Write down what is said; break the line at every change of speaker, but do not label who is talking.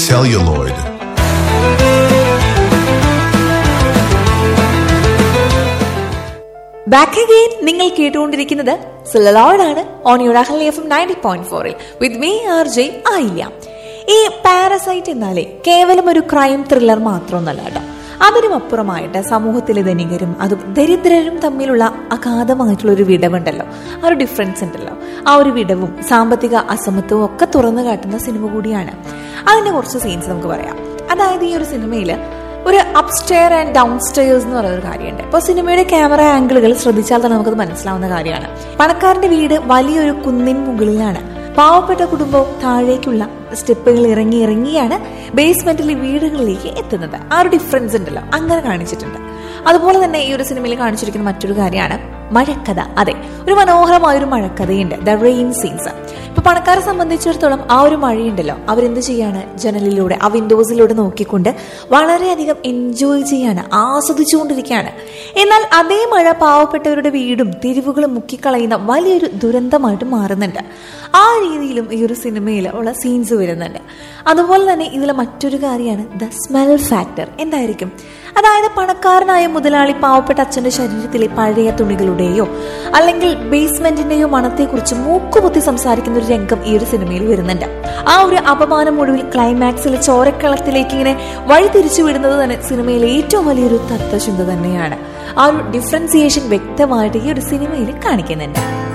celluloid.
Back again നിങ്ങൾ കേട്ടുകൊണ്ടിരിക്കുന്നത് സിലലോയിഡാണ് on your Ahalia F ninety point ഫോറിൽ വിത്ത് മീ ആർ ജെ ആയില്ല ഈ പാരസൈറ്റ് എന്നാലേ കേവലം ഒരു ക്രൈം ത്രില്ലർ മാത്രമൊന്നല്ല കേട്ടോ അതിനും അപ്പുറമായിട്ട് സമൂഹത്തിലെ ധനികരും അതും ദരിദ്രരും തമ്മിലുള്ള അഗാധമായിട്ടുള്ള ഒരു വിടവുണ്ടല്ലോ ആ ഒരു ഡിഫറൻസ് ഉണ്ടല്ലോ ആ ഒരു വിടവും സാമ്പത്തിക അസമത്വവും ഒക്കെ തുറന്നു കാട്ടുന്ന സിനിമ കൂടിയാണ് അതിന്റെ കുറച്ച് സീൻസ് നമുക്ക് പറയാം അതായത് ഈ ഒരു സിനിമയിൽ ഒരു അപ്സ്റ്റെയർ ആൻഡ് ഡൗൺ സ്റ്റെയർസ് എന്ന് പറയുന്ന ഒരു കാര്യമുണ്ട് ഇപ്പോൾ സിനിമയുടെ ക്യാമറ ആംഗിളുകൾ ശ്രദ്ധിച്ചാൽ തന്നെ നമുക്കത് മനസ്സിലാവുന്ന കാര്യമാണ് പണക്കാരന്റെ വീട് വലിയൊരു കുന്നിൻ മുകളിലാണ് പാവപ്പെട്ട കുടുംബവും താഴേക്കുള്ള സ്റ്റെപ്പുകൾ ഇറങ്ങി ഇറങ്ങിയാണ് ബേസ്മെന്റിലെ വീടുകളിലേക്ക് എത്തുന്നത് ആ ഒരു ഡിഫറൻസ് ഉണ്ടല്ലോ അങ്ങനെ കാണിച്ചിട്ടുണ്ട് അതുപോലെ തന്നെ ഈ ഒരു സിനിമയിൽ കാണിച്ചിരിക്കുന്ന മറ്റൊരു കാര്യമാണ് മഴക്കഥ അതെ ഒരു മനോഹരമായ ഒരു മഴക്കഥയുണ്ട് ദ റെയിൻ സീൻസ് ഇപ്പൊ പണക്കാരെ സംബന്ധിച്ചിടത്തോളം ആ ഒരു മഴയുണ്ടല്ലോ അവരെന്ത് ചെയ്യാണ് ജനലിലൂടെ ആ വിൻഡോസിലൂടെ നോക്കിക്കൊണ്ട് വളരെയധികം എൻജോയ് ചെയ്യാണ് ആസ്വദിച്ചുകൊണ്ടിരിക്കുകയാണ് എന്നാൽ അതേ മഴ പാവപ്പെട്ടവരുടെ വീടും തെരുവുകളും മുക്കിക്കളയുന്ന വലിയൊരു ദുരന്തമായിട്ട് മാറുന്നുണ്ട് ആ രീതിയിലും ഈ ഒരു സിനിമയിൽ ഉള്ള സീൻസ് വരുന്നുണ്ട് അതുപോലെ തന്നെ ഇതിലെ മറ്റൊരു കാര്യമാണ് ദ സ്മെൽ ഫാക്ടർ എന്തായിരിക്കും അതായത് പണക്കാരനായ മുതലാളി പാവപ്പെട്ട അച്ഛന്റെ ശരീരത്തിലെ പഴയ തുണികളുടെയോ അല്ലെങ്കിൽ ബേസ്മെന്റിന്റെയോ മണത്തെക്കുറിച്ച് മൂക്കുപൊത്തി സംസാരിക്കുന്ന ഒരു രംഗം ഈ ഒരു സിനിമയിൽ വരുന്നുണ്ട് ആ ഒരു അപമാനം ഒടുവിൽ ക്ലൈമാക്സിൽ ചോരക്കളത്തിലേക്ക് ഇങ്ങനെ വഴി തിരിച്ചു വിടുന്നത് തന്നെ സിനിമയിലെ ഏറ്റവും വലിയൊരു തത്വചിന്ത തന്നെയാണ് ആ ഒരു ഡിഫറൻസിയേഷൻ വ്യക്തമായിട്ട് ഈ ഒരു സിനിമയിൽ കാണിക്കുന്നുണ്ട്